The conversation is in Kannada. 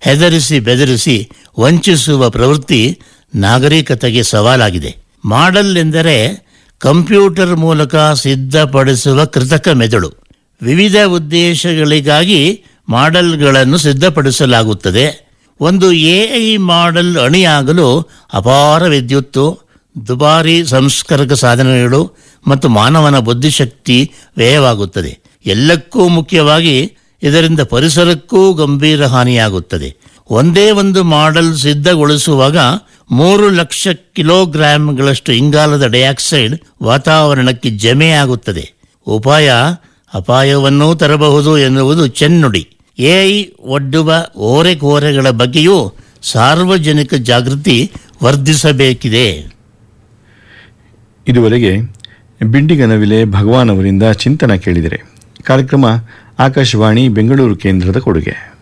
ಹೆದರಿಸಿ ಬೆದರಿಸಿ ವಂಚಿಸುವ ಪ್ರವೃತ್ತಿ ನಾಗರಿಕತೆಗೆ ಸವಾಲಾಗಿದೆ ಮಾಡೆಲ್ ಎಂದರೆ ಕಂಪ್ಯೂಟರ್ ಮೂಲಕ ಸಿದ್ಧಪಡಿಸುವ ಕೃತಕ ಮೆದುಳು ವಿವಿಧ ಉದ್ದೇಶಗಳಿಗಾಗಿ ಮಾಡೆಲ್ಗಳನ್ನು ಸಿದ್ಧಪಡಿಸಲಾಗುತ್ತದೆ ಒಂದು ಎಐ ಮಾಡೆಲ್ ಅಣಿಯಾಗಲು ಅಪಾರ ವಿದ್ಯುತ್ತು ದುಬಾರಿ ಸಂಸ್ಕರಕ ಸಾಧನಗಳು ಮತ್ತು ಮಾನವನ ಬುದ್ಧಿಶಕ್ತಿ ವ್ಯಯವಾಗುತ್ತದೆ ಎಲ್ಲಕ್ಕೂ ಮುಖ್ಯವಾಗಿ ಇದರಿಂದ ಪರಿಸರಕ್ಕೂ ಗಂಭೀರ ಹಾನಿಯಾಗುತ್ತದೆ ಒಂದೇ ಒಂದು ಮಾಡೆಲ್ ಸಿದ್ಧಗೊಳಿಸುವಾಗ ಮೂರು ಲಕ್ಷ ಕಿಲೋಗ್ರಾಂಗಳಷ್ಟು ಇಂಗಾಲದ ಡೈಆಕ್ಸೈಡ್ ವಾತಾವರಣಕ್ಕೆ ಜಮೆಯಾಗುತ್ತದೆ ಉಪಾಯ ಅಪಾಯವನ್ನೂ ತರಬಹುದು ಎನ್ನುವುದು ಚೆನ್ನುಡಿ ಎಐ ಒಡ್ಡುವ ಓರೆಕೋರೆಗಳ ಬಗ್ಗೆಯೂ ಸಾರ್ವಜನಿಕ ಜಾಗೃತಿ ವರ್ಧಿಸಬೇಕಿದೆ ಇದುವರೆಗೆ ಬಿಂಡಿಗನವಿಲೆ ಭಗವಾನ್ ಅವರಿಂದ ಚಿಂತನ ಕೇಳಿದರೆ ಕಾರ್ಯಕ್ರಮ ಆಕಾಶವಾಣಿ ಬೆಂಗಳೂರು ಕೇಂದ್ರದ ಕೊಡುಗೆ